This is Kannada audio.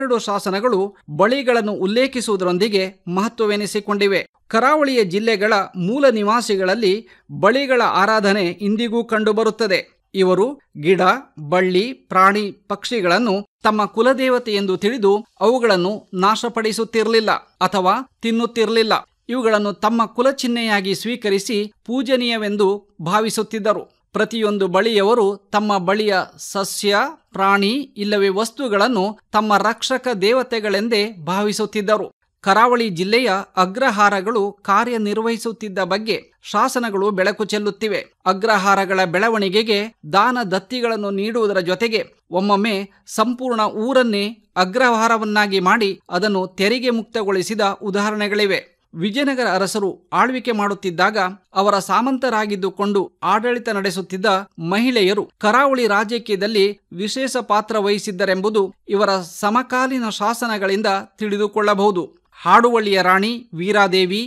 ಎರಡು ಶಾಸನಗಳು ಬಳಿಗಳನ್ನು ಉಲ್ಲೇಖಿಸುವುದರೊಂದಿಗೆ ಮಹತ್ವವೆನಿಸಿಕೊಂಡಿವೆ ಕರಾವಳಿಯ ಜಿಲ್ಲೆಗಳ ಮೂಲ ನಿವಾಸಿಗಳಲ್ಲಿ ಬಳಿಗಳ ಆರಾಧನೆ ಇಂದಿಗೂ ಕಂಡುಬರುತ್ತದೆ ಇವರು ಗಿಡ ಬಳ್ಳಿ ಪ್ರಾಣಿ ಪಕ್ಷಿಗಳನ್ನು ತಮ್ಮ ಕುಲದೇವತೆ ಎಂದು ತಿಳಿದು ಅವುಗಳನ್ನು ನಾಶಪಡಿಸುತ್ತಿರಲಿಲ್ಲ ಅಥವಾ ತಿನ್ನುತ್ತಿರಲಿಲ್ಲ ಇವುಗಳನ್ನು ತಮ್ಮ ಕುಲಚಿಹ್ನೆಯಾಗಿ ಸ್ವೀಕರಿಸಿ ಪೂಜನೀಯವೆಂದು ಭಾವಿಸುತ್ತಿದ್ದರು ಪ್ರತಿಯೊಂದು ಬಳಿಯವರು ತಮ್ಮ ಬಳಿಯ ಸಸ್ಯ ಪ್ರಾಣಿ ಇಲ್ಲವೇ ವಸ್ತುಗಳನ್ನು ತಮ್ಮ ರಕ್ಷಕ ದೇವತೆಗಳೆಂದೇ ಭಾವಿಸುತ್ತಿದ್ದರು ಕರಾವಳಿ ಜಿಲ್ಲೆಯ ಅಗ್ರಹಾರಗಳು ಕಾರ್ಯನಿರ್ವಹಿಸುತ್ತಿದ್ದ ಬಗ್ಗೆ ಶಾಸನಗಳು ಬೆಳಕು ಚೆಲ್ಲುತ್ತಿವೆ ಅಗ್ರಹಾರಗಳ ಬೆಳವಣಿಗೆಗೆ ದಾನ ದತ್ತಿಗಳನ್ನು ನೀಡುವುದರ ಜೊತೆಗೆ ಒಮ್ಮೊಮ್ಮೆ ಸಂಪೂರ್ಣ ಊರನ್ನೇ ಅಗ್ರಹಾರವನ್ನಾಗಿ ಮಾಡಿ ಅದನ್ನು ತೆರಿಗೆ ಮುಕ್ತಗೊಳಿಸಿದ ಉದಾಹರಣೆಗಳಿವೆ ವಿಜಯನಗರ ಅರಸರು ಆಳ್ವಿಕೆ ಮಾಡುತ್ತಿದ್ದಾಗ ಅವರ ಸಾಮಂತರಾಗಿದ್ದುಕೊಂಡು ಆಡಳಿತ ನಡೆಸುತ್ತಿದ್ದ ಮಹಿಳೆಯರು ಕರಾವಳಿ ರಾಜಕೀಯದಲ್ಲಿ ವಿಶೇಷ ಪಾತ್ರ ವಹಿಸಿದ್ದರೆಂಬುದು ಇವರ ಸಮಕಾಲೀನ ಶಾಸನಗಳಿಂದ ತಿಳಿದುಕೊಳ್ಳಬಹುದು ಹಾಡುವಳ್ಳಿಯ ರಾಣಿ ವೀರಾದೇವಿ